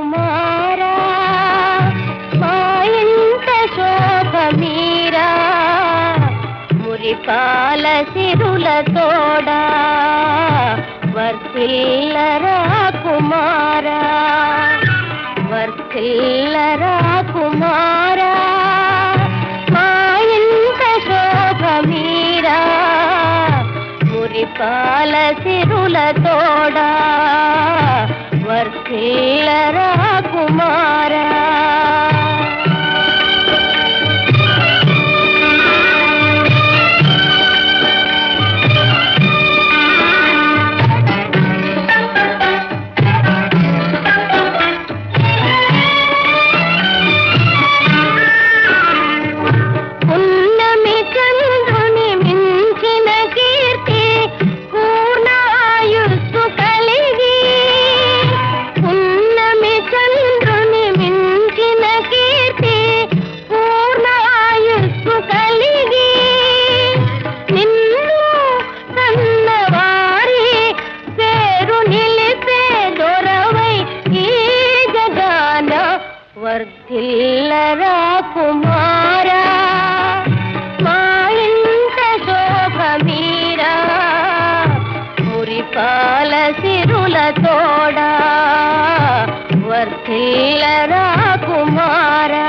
కుమారా మా ఇంట శోభ మీరా మురిపాల సిరుల తోడా వర్తిల్లరా కుమారా వర్తిల్లరా కుమారా మా ఇంట శోభ మీరా మురిపాల సిరుల తోడా వర్తిల్లరా కుమారా పున్నమి చంద్రుని మించిన కీర్తి పూర్ణ ఆయుస్సు కలిగి పున్నమి చంద్రుని మించిన కీర్తి పూర్ణ ఆయుస్సు కలిగి నిన్ను కన్నవారి పేరు నిలిపే దొరవై ఈ జగాన వర్ధిల్లరా కుమారా మా ఇంట శోభ మీరా మురిపాల సిరుల తోడా వర్ధిల్లరా కుమారా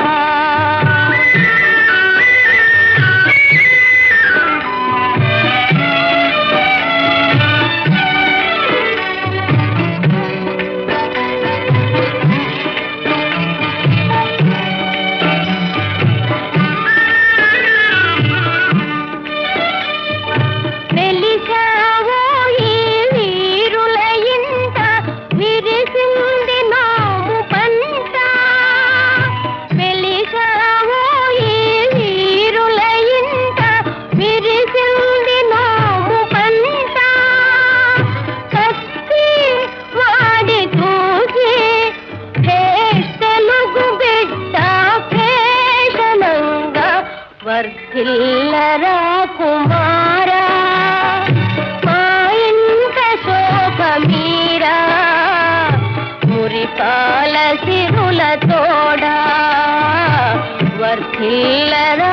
వెలిశావో ఈ వీరుల ఇంట విరిసింది నాము పంట వెలిశావో ఈ వీరుల ఇంట విరిసింది నాము పంట కత్తి వాడి చూసి హే తెలుగు బిడ్డ భేషణంగా వర్ధిల్లరా కుమారా మా ఇంట శోభ మీరా మురిపాల సిరుల తోడా వర్ధిల్లరా